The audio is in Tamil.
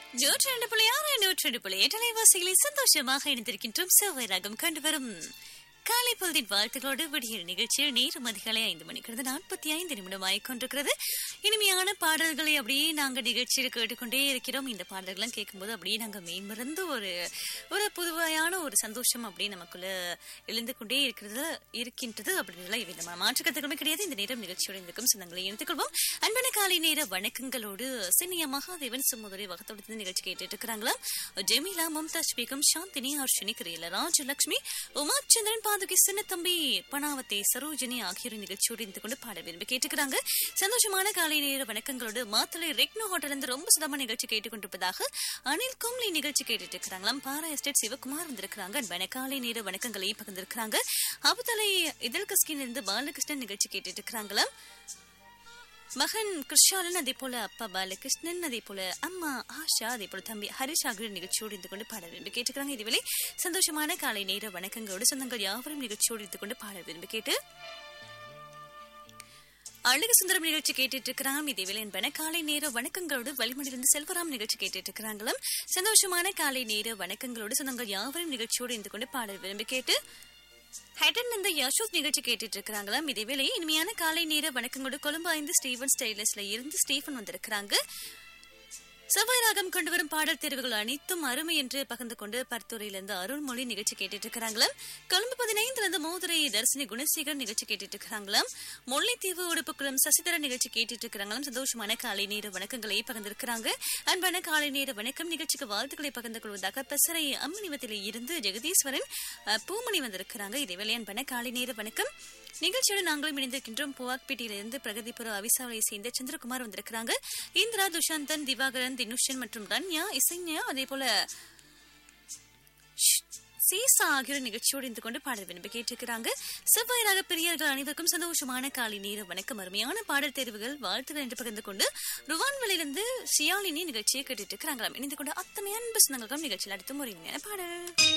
நூற்றி ரெண்டு புள்ளி ஆறு நூற்றி ரெண்டு புள்ளி எட்டு அலைவாசிகளில் சந்தோஷமாக இணைந்திருக்கின்றோம் செவ்வாய் ராகம் கண்டு வரும் காலை பொழுதின் வாழ்த்துக்களோடு விடியல் நிகழ்ச்சியில் நேரம் அதிகாலை ஐந்து மணிக்கிறது நாற்பத்தி ஐந்து நிமிடம் ஆகிக்கொண்டிருக்கிறது இனிமையான பாடல்களை அப்படியே நாங்கள் நிகழ்ச்சியில் கேட்டுக்கொண்டே இருக்கிறோம் இந்த பாடல்கள்லாம் கேட்கும்போது அப்படியே நாங்கள் மேம்பருந்து ஒரு ஒரு புதுவையான ஒரு சந்தோஷம் அப்படியே நமக்குள்ள எழுந்து கொண்டே இருக்கிறது இருக்கின்றது அப்படின்றதுல விதமான மாற்று கருத்துக்களுமே கிடையாது இந்த நேரம் நிகழ்ச்சியோட இருக்கும் சொந்தங்களை இணைத்துக் கொள்வோம் அன்பான காலை நேர வணக்கங்களோடு சினியா மகாதேவன் சுமதுரை வகத்தோடு நிகழ்ச்சி கேட்டுட்டு இருக்கிறாங்களா ஜெமிலா மும்தாஜ் பேகம் சாந்தினி ஹர்ஷினி கிரியல ராஜலட்சுமி உமாச்சந்திரன் பாதுகை சின்னத்தம்பி பணாவத்தை சரோஜினி ஆகியோர் நிகழ்ச்சியோடு இருந்து கொண்டு பாட விரும்பி கேட்டுக்கிறாங்க சந்தோஷமான காலை நேர வணக்கங்களோடு மாத்தளை ரெக்னோ ஹோட்டல் இருந்து ரொம்ப சுதமா நிகழ்ச்சி கேட்டுக்கொண்டிருப்பதாக அனில் கும்லி நிகழ்ச்சி கேட்டுட்டு இருக்கிறாங்களாம் பாரா எஸ்டேட் சிவகுமார் வந்திருக்கிறாங்க அன்பான காலை நேர வணக்கங்களை பகிர்ந்திருக்கிறாங்க அபுதலை இதழ் கஸ்கின் இருந்து பாலகிருஷ்ணன் நிகழ்ச்சி கேட்டுட்டு இருக்கிறாங்களாம் மகன் கிருஷ்ணாலன் அதே போல அப்பா பாலகிருஷ்ணன் அதே போல அம்மா ஆஷா அதே போல தம்பி ஹரிஷ் ஆகியோர் நிகழ்ச்சியோடு இருந்து கொண்டு பாட விரும்பி கேட்டுக்கிறாங்க இதுவேளை சந்தோஷமான காலை நேர வணக்கங்களோடு சொந்தங்கள் யாவரும் நிகழ்ச்சியோடு இருந்து கொண்டு பாட விரும்பி கேட்டு அழகு சுந்தரம் நிகழ்ச்சி கேட்டுட்டு இருக்கிறாங்க இதேவேளை என்பன காலை நேர வணக்கங்களோடு வழிமணிலிருந்து செல்வராம் நிகழ்ச்சி கேட்டுட்டு இருக்கிறாங்களும் சந்தோஷமான காலை நேர வணக்கங்களோடு சொந்தங்கள் யாவரும் நிகழ்ச்சியோடு இருந்து கொண்டு பாட விரும்பி கேட்டு ஹைடன் இந்த யசோத் நிகழ்ச்சி கேட்டுட்டு இருக்கிறாங்களாம் இதேவேளை இனிமையான காலை நேர வணக்கங்களோடு கொழும்பு ஐந்து ஸ்டீவன் ஸ்டைலஸ்ல இருந்து ஸ்டீஃபன் வந்திருக்கிறாங்க செவ்வாய் ராகம் கொண்டு வரும் பாடல் தேர்வுகள் அனைத்தும் அருமை என்று பகிர்ந்து கொண்டு பர்த்துறையிலிருந்து அருள்மொழி நிகழ்ச்சி கேட்டுட்டு இருக்கிறாங்களாம் கொழும்பு பதினைந்துல இருந்து மோதுரை தர்சினி குணசேகர் நிகழ்ச்சி கேட்டுட்டு இருக்கிறாங்களாம் முல்லைத்தீவு உடுப்புக்குளம் சசிதரன் நிகழ்ச்சி கேட்டுட்டு இருக்கிறாங்களாம் சந்தோஷமான காலை நேர வணக்கங்களை பகிர்ந்திருக்கிறாங்க அன்பான காலை நேர வணக்கம் நிகழ்ச்சிக்கு வாழ்த்துக்களை பகிர்ந்து கொள்வதாக பெசரை அம்மனிவத்தில இருந்து ஜெகதீஸ்வரன் அஹ், பூமணி வந்திருக்கிறாங்க இதேவேளை அன்பான காலை நேர வணக்கம் நிகழ்ச்சியோடு நாங்களும் இணைந்திருக்கின்றோம் புவாக்பேட்டையிலிருந்து பிரகதிபுர அவிசாவளை சேர்ந்த சந்திரகுமார் வந்திருக்கிறாங்க இந்திரா துஷாந்தன் திவாகரன் தினுஷன் மற்றும் ரன்யா இசைஞா அதே போல ஷ், சீசா ஆகியோர் நிகழ்ச்சியோடு இருந்து கொண்டு பாடல் விரும்பி கேட்டிருக்கிறாங்க செவ்வாய் ராக பிரியர்கள் அனைவருக்கும் சந்தோஷமான காலை நேர வணக்கம் அருமையான பாடல் தேர்வுகள் வாழ்த்துக்கள் என்று பகிர்ந்து கொண்டு ருவான்வெளியிலிருந்து ஷியாலினி நிகழ்ச்சியை கேட்டுட்டு இருக்கிறாங்களாம் இணைந்து கொண்டு அத்தனை அன்பு சொந்தங்களுக்கும் நிகழ்ச்சியில் அடுத்த முறை பாடல்